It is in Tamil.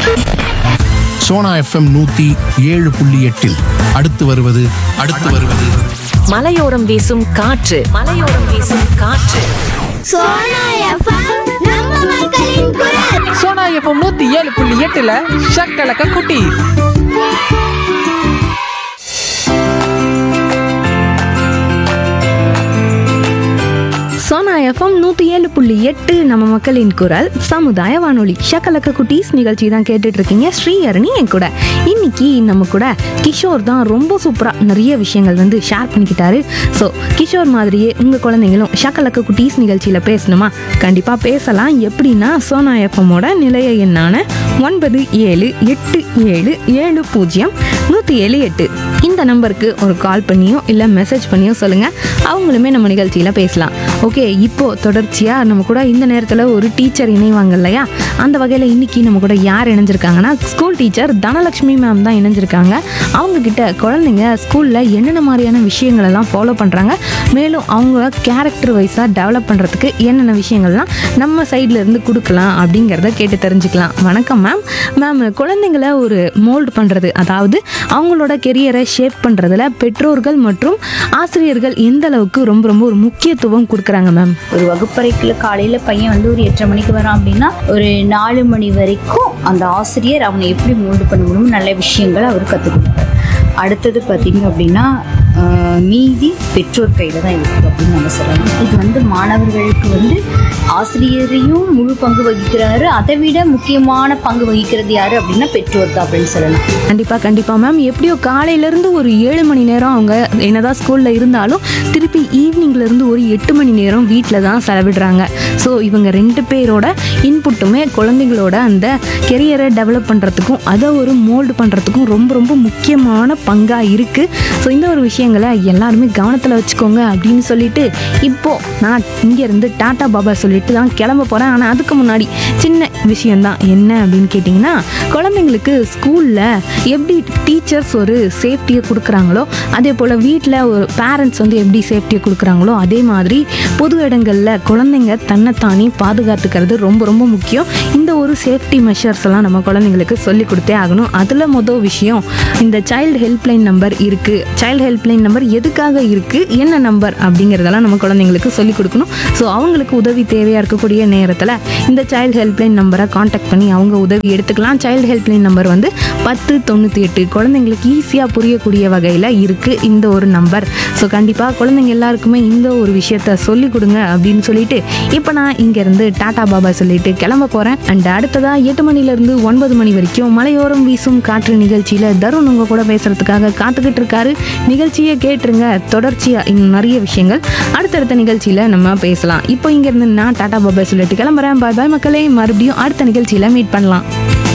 சோனா எஃப்எம் நூத்தி ஏழு புள்ளி எட்டில் அடுத்து வருவது அடுத்து வருவது மலையோரம் வீசும் காற்று மலையோரம் வீசும் காற்று சோனா எஃப்எம் நம்ம மக்களின் குரல் சோனா எஃப்எம் நூத்தி ஏழு புள்ளி எட்டுல ஷக்கலக்க குட்டி சோனா எஃப்எம் நூற்றி ஏழு புள்ளி எட்டு நம்ம மக்களின் குரல் சமுதாய வானொலி ஷக்கலக்க குட்டீஸ் நிகழ்ச்சி தான் கேட்டுட்டு இருக்கீங்க ஸ்ரீ அருணி என் கூட இன்னைக்கு நம்ம கூட கிஷோர் தான் ரொம்ப சூப்பராக நிறைய விஷயங்கள் வந்து ஷேர் பண்ணிக்கிட்டாரு ஸோ கிஷோர் மாதிரியே உங்கள் குழந்தைங்களும் ஷக்கலக்க குட்டீஸ் நிகழ்ச்சியில் பேசணுமா கண்டிப்பாக பேசலாம் எப்படின்னா சோனா எஃப்எம்மோட நிலைய எண்ணான ஒன்பது ஏழு எட்டு ஏழு ஏழு பூஜ்ஜியம் நூற்றி ஏழு எட்டு இந்த நம்பருக்கு ஒரு கால் பண்ணியோ இல்லை மெசேஜ் பண்ணியோ சொல்லுங்கள் அவங்களுமே நம்ம நிகழ்ச்சியில் பேசலாம் ஓகே இப்போ தொடர்ச்சியாக நம்ம கூட இந்த நேரத்தில் ஒரு டீச்சர் இணைவாங்க இல்லையா அந்த வகையில் இன்னைக்கு நம்ம கூட யார் இணைஞ்சிருக்காங்கன்னா ஸ்கூல் டீச்சர் தனலட்சுமி மேம் தான் இணைஞ்சிருக்காங்க அவங்க கிட்ட குழந்தைங்க ஸ்கூலில் என்னென்ன மாதிரியான விஷயங்கள் எல்லாம் ஃபாலோ பண்ணுறாங்க மேலும் அவங்க கேரக்டர் வைஸாக டெவலப் பண்ணுறதுக்கு என்னென்ன விஷயங்கள்லாம் நம்ம சைடில் இருந்து கொடுக்கலாம் அப்படிங்கிறத கேட்டு தெரிஞ்சுக்கலாம் வணக்கம் மேம் மேம் குழந்தைங்களை ஒரு மோல்டு பண்ணுறது அதாவது அவங்களோட கெரியரை ஷேப் பண்ணுறதுல பெற்றோர்கள் மற்றும் ஆசிரியர்கள் எந்த அளவுக்கு ரொம்ப ரொம்ப ஒரு முக்கியத்துவம் கொடுக்குறாங்க மேம் ஒரு வகுப்பறைக்குள்ள காலையில பையன் வந்து ஒரு எட்டரை மணிக்கு வரான் அப்படின்னா ஒரு நாலு மணி வரைக்கும் அந்த ஆசிரியர் அவனை எப்படி மோல்டு பண்ண முடியும் நல்ல விஷயங்களை அவர் கற்றுக் கொடுப்பார் அடுத்தது பார்த்தீங்க அப்படின்னா ஆஹ், மீதி பெற்றோர் கையில் தான் இருக்குது அப்படின்னு நம்ம சொல்லலாம் இது வந்து மாணவர்களுக்கு வந்து ஆசிரியரையும் முழு பங்கு வகிக்கிறாரு அதை விட முக்கியமான பங்கு வகிக்கிறது யாரு அப்படின்னா பெற்றோர் தான் அப்படின்னு சொல்லலாம் கண்டிப்பாக கண்டிப்பாக மேம் எப்படியோ காலையிலேருந்து ஒரு ஏழு மணி நேரம் அவங்க என்னதான் ஸ்கூலில் இருந்தாலும் திருப்பி ஈவினிங்லேருந்து ஒரு எட்டு மணி நேரம் வீட்டில் தான் செலவிடுறாங்க ஸோ இவங்க ரெண்டு பேரோட இன்புட்டுமே குழந்தைங்களோட அந்த கெரியரை டெவலப் பண்ணுறதுக்கும் அதை ஒரு மோல்டு பண்ணுறதுக்கும் ரொம்ப ரொம்ப முக்கியமான பங்காக இருக்குது ஸோ இந்த ஒரு விஷயங்களை எல்லாருமே கவனத்தில் வச்சுக்கோங்க அப்படின்னு சொல்லிட்டு இப்போது நான் இங்கேருந்து டாட்டா பாபா சொல்லிட்டு தான் கிளம்ப போகிறேன் ஆனால் அதுக்கு முன்னாடி சின்ன விஷயம்தான் என்ன அப்படின்னு கேட்டிங்கன்னா குழந்தைங்களுக்கு ஸ்கூலில் எப்படி டீச்சர்ஸ் ஒரு சேஃப்டியை கொடுக்குறாங்களோ அதே போல் வீட்டில் ஒரு பேரண்ட்ஸ் வந்து எப்படி சேஃப்டியை கொடுக்குறாங்களோ அதே மாதிரி பொது இடங்களில் குழந்தைங்க தன்னைத்தானே பாதுகாத்துக்கிறது ரொம்ப ரொம்ப முக்கியம் இந்த ஒரு சேஃப்டி மெஷர்ஸ் எல்லாம் நம்ம குழந்தைங்களுக்கு சொல்லி கொடுத்தே ஆகணும் அதில் மொதல் விஷயம் இந்த சைல்டு ஹெல்ப்லைன் நம்பர் இருக்குது சைல்டு ஹெல்ப்லைன் நம்பர் எதுக்காக இருக்குது என்ன நம்பர் அப்படிங்கிறதெல்லாம் நம்ம குழந்தைங்களுக்கு சொல்லி கொடுக்கணும் ஸோ அவங்களுக்கு உதவி தேவையாக இருக்கக்கூடிய நேரத்தில் இந்த சைல்டு ஹெல்ப்லைன் நம்பரை காண்டாக்ட் பண்ணி அவங்க உதவி எடுத்துக்கலாம் சைல்டு ஹெல்ப்லைன் நம்பர் வந்து பத்து தொண்ணூற்றி எட்டு குழந்தைங்களுக்கு ஈஸியாக புரியக்கூடிய வகையில் இருக்குது இந்த ஒரு நம்பர் ஸோ கண்டிப்பாக குழந்தைங்க எல்லாருக்குமே இந்த ஒரு விஷயத்த சொல்லி கொடுங்க அப்படின்னு சொல்லிட்டு இப்போ நான் இங்கேருந்து டாடா பாபா சொல்லிட்டு கிளம்ப போகிறேன் அண்ட் அடுத்ததாக எட்டு மணிலேருந்து ஒன்பது மணி வரைக்கும் மலையோரம் வீசும் காற்று நிகழ்ச்சியில் தருண் உங்க கூட பேசுறதுக்காக காத்துக்கிட்டு இருக்காரு நிகழ்ச்சியை கேட்டுருங்க தொடர்ச்சியாக இன்னும் நிறைய விஷயங்கள் அடுத்தடுத்த நிகழ்ச்சியில் நம்ம பேசலாம் இப்போ இங்கேருந்து நான் டாடா பாபா சொல்லிட்டு கிளம்புறேன் பாய் பாய் மக்களே மறுபடியும் அடுத்த நிகழ்ச்சியில் மீட் பண்ணலாம்